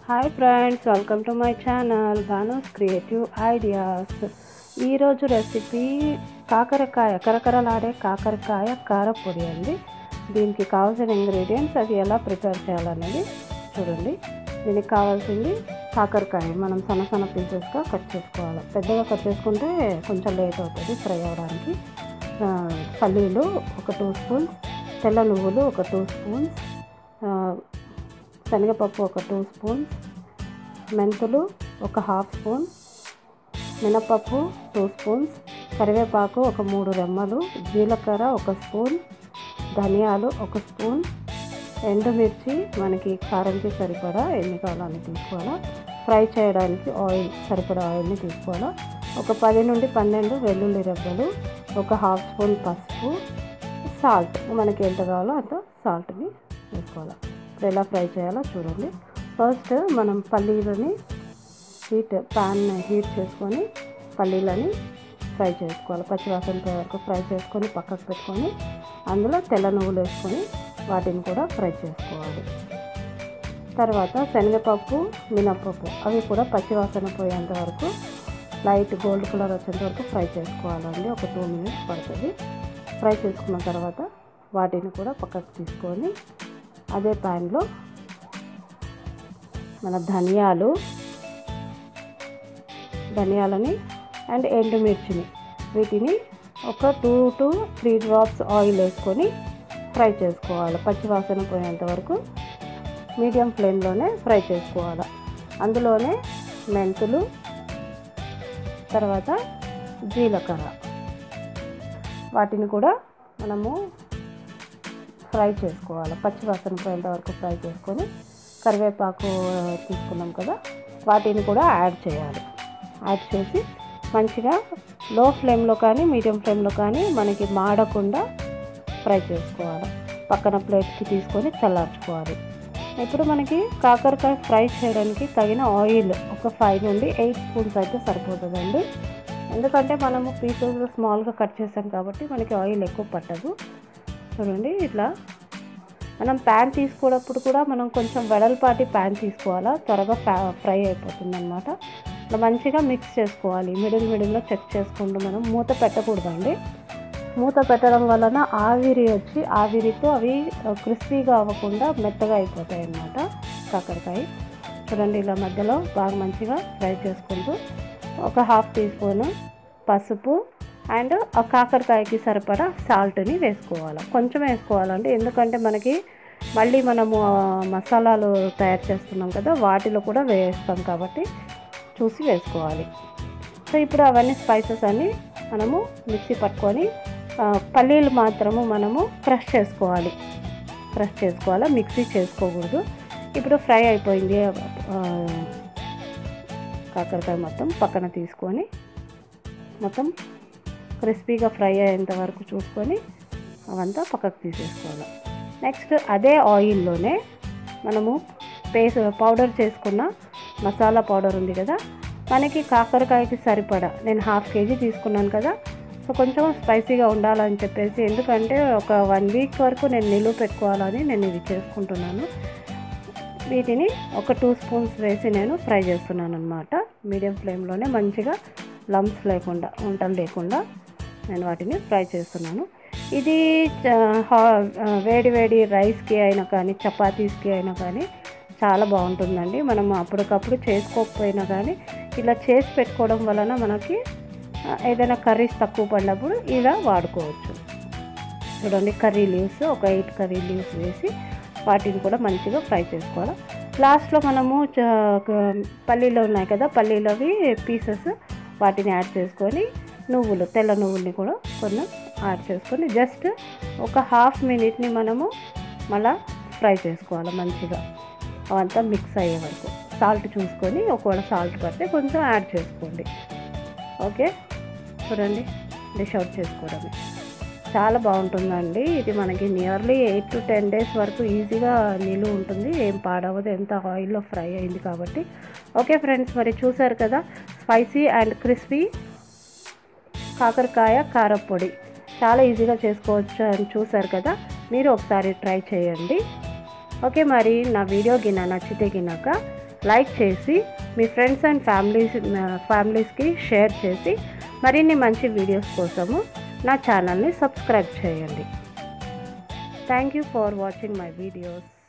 hi friends welcome to my channel Bhanu's creative ideas ఈరోజు recipe కాకరకాయ కరకరలాడే కాకరకాయ కారపొడి అండి దీనికి కావాల్సిన ఇంగ్రీడియంట్స్ అది ఎలా ప్రిపేర్ చేయాలనేది చూడండి దీనికి కావాల్సింది కాకరకాయ మనం సన్న సన్న పీసెస్గా కట్ చేసుకోవాలి పెద్దగా కట్ చేసుకుంటే కొంచెం లేట్ అవుతుంది ఫ్రై అవ్వడానికి ఆ, పల్లీలు ఒక టూ స్పూన్స్ తెల్ల నువ్వులు ఒక టూ స్పూన్స్ ఆ, శనగపప్పు ఒక టూ స్పూన్స్ మెంతులు ఒక హాఫ్ స్పూన్ మినపప్పు టూ స్పూన్స్ కరివేపాకు ఒక మూడు రెమ్మలు జీలకర్ర ఒక స్పూన్ ధనియాలు ఒక స్పూన్ ఎండుమిర్చి మనకి కారంకి సరిపడా ఎన్ని కావాలని తీసుకోవాలా ఫ్రై చేయడానికి ఆయిల్ సరిపడా ఆయిల్ని తీసుకోవాలా ఒక పది నుండి పన్నెండు వెల్లుల్లి రెబ్బలు ఒక హాఫ్ స్పూన్ పసుపు సాల్ట్ మనకి ఎంత కావాలో అంత సాల్ట్ని వేసుకోవాలి ఇప్పుడు ఎలా ఫ్రై చేయాలో చూడండి ఫస్ట్ మనం పల్లీలని హీట్ ప్యాన్ హీట్ చేసుకొని పల్లీలని ఫ్రై చేసుకోవాలి పచ్చివాసన పోయే వరకు ఫ్రై చేసుకొని పక్కకు పెట్టుకొని అందులో తెల్ల నువ్వులు వేసుకొని వాటిని కూడా ఫ్రై చేసుకోవాలి తర్వాత శనగపప్పు మినప్పప్పు అవి కూడా పచ్చివాసన పోయేంత వరకు లైట్ గోల్డ్ కలర్ వచ్చేంత వరకు ఫ్రై చేసుకోవాలండి ఒక టూ మినిట్స్ పడుతుంది ఫ్రై చేసుకున్న తర్వాత వాటిని కూడా పక్కకు తీసుకొని అదే ప్యాన్లో మన ధనియాలు ధనియాలని అండ్ ఎండుమిర్చిని వీటిని ఒక two to three drops oil వేసుకొని ఫ్రై చేసుకోవాలి పచ్చివాసన పోయేంత వరకు మీడియం ఫ్లేమ్లోనే ఫ్రై చేసుకోవాలి అందులోనే మెంతులు తర్వాత జీలకర్ర వాటిని కూడా మనము ఫ్రై చేసుకోవాలి పచ్చివాసన పోయేంత వరకు ఫ్రై చేసుకొని కరివేపాకు తీసుకున్నాం కదా వాటిని కూడా యాడ్ చేయాలి యాడ్ చేసి మంచిగా లో ఫ్లేమ్లో కానీ మీడియం ఫ్లేమ్లో కానీ మనకి మాడకుండా ఫ్రై చేసుకోవాలి పక్కన ప్లేట్కి తీసుకొని చల్లార్చుకోవాలి ఇప్పుడు మనకి కాకరకాయ ఫ్రై చేయడానికి తగిన ఆయిల్ ఒక ఫైవ్ నుండి ఎయిట్ స్పూన్స్ అయితే సరిపోతుందండి ఎందుకంటే మనము పీసెస్ స్మాల్గా కట్ చేసాం కాబట్టి మనకి ఆయిల్ ఎక్కువ పట్టదు చూడండి ఇట్లా మనం ప్యాన్ తీసుకోవడప్పుడు కూడా మనం కొంచెం వెడల్పాటి ప్యాన్ తీసుకోవాలా త్వరగా ఫ్రై అయిపోతుంది అనమాట ఇట్లా మంచిగా మిక్స్ చేసుకోవాలి మిడిల్ మిడిల్లో చెక్ చేసుకుంటూ మనం మూత పెట్టకూడదండి మూత పెట్టడం వలన ఆవిరి వచ్చి ఆవిరితో అవి క్రిస్పీగా అవ్వకుండా మెత్తగా అయిపోతాయి అన్నమాట కాకరకాయ చూడండి ఇలా మధ్యలో బాగా మంచిగా ఫ్రై చేసుకుంటూ ఒక హాఫ్ టీ స్పూన్ పసుపు అండ్ ఆ కాకరకాయకి సరిపడా సాల్ట్ని వేసుకోవాలి కొంచెం వేసుకోవాలండి ఎందుకంటే మనకి మళ్ళీ మనము ఆ, మసాలాలు తయారు చేస్తున్నాం కదా వాటిలో కూడా వేస్తాం కాబట్టి చూసి వేసుకోవాలి సో ఇప్పుడు అవన్నీ స్పైసెస్ అన్నీ మనము మిక్సీ పట్టుకొని ఆ, పల్లీలు మాత్రము మనము క్రష్ చేసుకోవాలి క్రష్ చేసుకోవాలి మిక్సీ చేసుకోకూడదు ఇప్పుడు ఫ్రై అయిపోయింది ఆ, కాకరకాయ మొత్తం పక్కన తీసుకొని మొత్తం క్రిస్పీగా ఫ్రై అయ్యేంత వరకు చూసుకొని అవంతా పక్కకు తీసేసుకోవాలి నెక్స్ట్ అదే ఆయిల్లోనే మనము పేస్ట్ పౌడర్ చేసుకున్న మసాలా పౌడర్ ఉంది కదా మనకి కాకరకాయకి సరిపడా నేను హాఫ్ కేజీ తీసుకున్నాను కదా సో కొంచెం స్పైసీగా ఉండాలని చెప్పేసి ఎందుకంటే ఒక వన్ వీక్ వరకు నేను నిలువ పెట్టుకోవాలని నేను ఇది చేసుకుంటున్నాను వీటిని ఒక టూ స్పూన్స్ వేసి నేను ఫ్రై చేస్తున్నాను అనమాట మీడియం ఫ్లేమ్లోనే మంచిగా లంప్స్ లేకుండా వంటలు లేకుండా నేను వాటిని ఫ్రై చేస్తున్నాను ఇది చ- హా- వేడి వేడి రైస్కి అయినా కానీ చపాతీస్కి అయినా కానీ చాలా బాగుంటుందండి మనం అప్పటికప్పుడు చేసుకోకపోయినా కానీ ఇలా చేసి పెట్టుకోవడం వలన మనకి ఆ, ఏదైనా కర్రీస్ తక్కువ పడినప్పుడు ఇలా వాడుకోవచ్చు చూడండి కర్రీ లీవ్స్ ఒక ఎయిట్ కర్రీ లీవ్స్ వేసి వాటిని కూడా మంచిగా ఫ్రై చేసుకోవాలి లాస్ట్లో మనము చ- క- పల్లీలు ఉన్నాయి కదా పల్లీలవి పీసెస్ వాటిని యాడ్ చేసుకొని నువ్వులు తెల్ల నువ్వుల్ని కూడా కొన్ని యాడ్ చేసుకొని జస్ట్ ఒక హాఫ్ మినిట్ని మనము మళ్ళా ఫ్రై చేసుకోవాలి మంచిగా అవంతా మిక్స్ అయ్యే వరకు సాల్ట్ చూసుకొని ఒకవేళ సాల్ట్ పడితే కొంచెం యాడ్ చేసుకోండి ఓకే చూడండి డిష్ అవుట్ చేసుకోవడమే చాలా బాగుంటుందండి ఇది మనకి nearly eight to ten days వరకు ఈజీగా నిలువ ఉంటుంది ఏం పాడవదు ఎంత ఆయిల్లో ఫ్రై అయింది కాబట్టి ఓకే ఫ్రెండ్స్ మరి చూసారు కదా స్పైసీ అండ్ క్రిస్పీ కాకరకాయ కారపొడి చాలా ఈజీగా చేసుకోవచ్చు అని చూసారు కదా మీరు ఒకసారి ట్రై చేయండి ఓకే మరి నా వీడియో గిన నచ్చితే గినాక లైక్ చేసి మీ ఫ్రెండ్స్ అండ్ ఫ్యామిలీస్ ఫ్యామిలీస్కి షేర్ చేసి మరిన్ని మంచి వీడియోస్ కోసము నా ఛానల్ని సబ్స్క్రైబ్ చేయండి thank you for watching my videos